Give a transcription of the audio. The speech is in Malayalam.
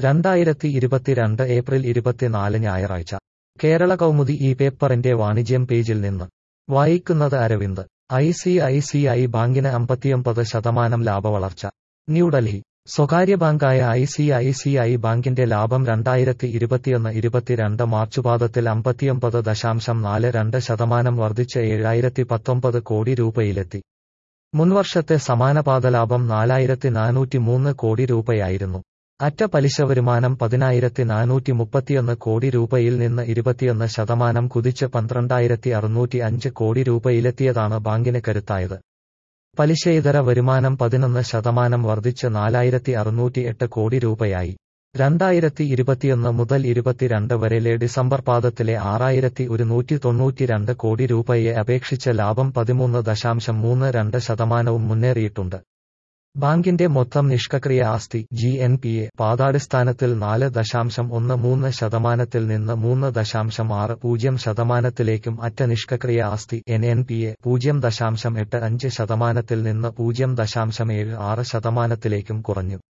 രണ്ടായിരത്തി ഇരുപത്തിരണ്ട് ഏപ്രിൽ ഇരുപത്തിനാല് ഞായറാഴ്ച കേരള കൗമുദി ഈ പേപ്പറിന്റെ വാണിജ്യം പേജിൽ നിന്ന് വായിക്കുന്നത് Aravind I C I C I ബാങ്കിന് അമ്പത്തിയൊമ്പത് ശതമാനം ലാഭവളർച്ച ന്യൂഡൽഹി സ്വകാര്യ ബാങ്കായ I C I C I ബാങ്കിന്റെ ലാഭം രണ്ടായിരത്തി ഇരുപത്തിയൊന്ന് ഇരുപത്തിരണ്ട് മാർച്ച് പാദത്തിൽ അമ്പത്തിയൊമ്പത് ദശാംശം നാല് രണ്ട് ശതമാനം വർദ്ധിച്ച് ഏഴായിരത്തി പത്തൊമ്പത് കോടി രൂപയിലെത്തി മുൻവർഷത്തെ സമാന പാദലാഭം നാലായിരത്തി നാനൂറ്റി മൂന്ന് കോടി രൂപയായിരുന്നു അറ്റ പലിശ വരുമാനം പതിനായിരത്തി നാനൂറ്റി മുപ്പത്തിയൊന്ന് കോടി രൂപയിൽ നിന്ന് ഇരുപത്തിയൊന്ന് ശതമാനം കുതിച്ച് പന്ത്രണ്ടായിരത്തി അറുന്നൂറ്റി അഞ്ച് കോടി രൂപയിലെത്തിയതാണ് ബാങ്കിന് കരുത്തായത് പലിശയിതര വരുമാനം പതിനൊന്ന് ശതമാനം വർദ്ധിച്ച് നാലായിരത്തി അറുന്നൂറ്റി എട്ട് കോടി രൂപയായി രണ്ടായിരത്തി ഇരുപത്തിയൊന്ന് മുതൽ ഇരുപത്തിരണ്ട് വരെയിലെ ഡിസംബർ പാദത്തിലെ ആറായിരത്തി ഒരുന്നൂറ്റി തൊണ്ണൂറ്റിരണ്ട് കോടി രൂപയെ അപേക്ഷിച്ച് ലാഭം പതിമൂന്ന് ദശാംശം മൂന്ന് രണ്ട് ശതമാനവും മുന്നേറിയിട്ടുണ്ട് ബാങ്കിന്റെ മൊത്തം നിഷ്ക്രിയ ആസ്തി ജി എൻ പി എ പാതാടിസ്ഥാനത്തിൽ നാല് ദശാംശം ഒന്ന് മൂന്ന് ശതമാനത്തിൽ നിന്ന് മൂന്ന് ദശാംശം ആറ് പൂജ്യം ശതമാനത്തിലേക്കും അറ്റ നിഷ്ക്രിയ ആസ്തി എൻ എൻ പി എ പൂജ്യം ദശാംശം എട്ട് അഞ്ച് ശതമാനത്തിൽ നിന്ന് പൂജ്യം ദശാംശം ഏഴ് ആറ് ശതമാനത്തിലേക്കും കുറഞ്ഞു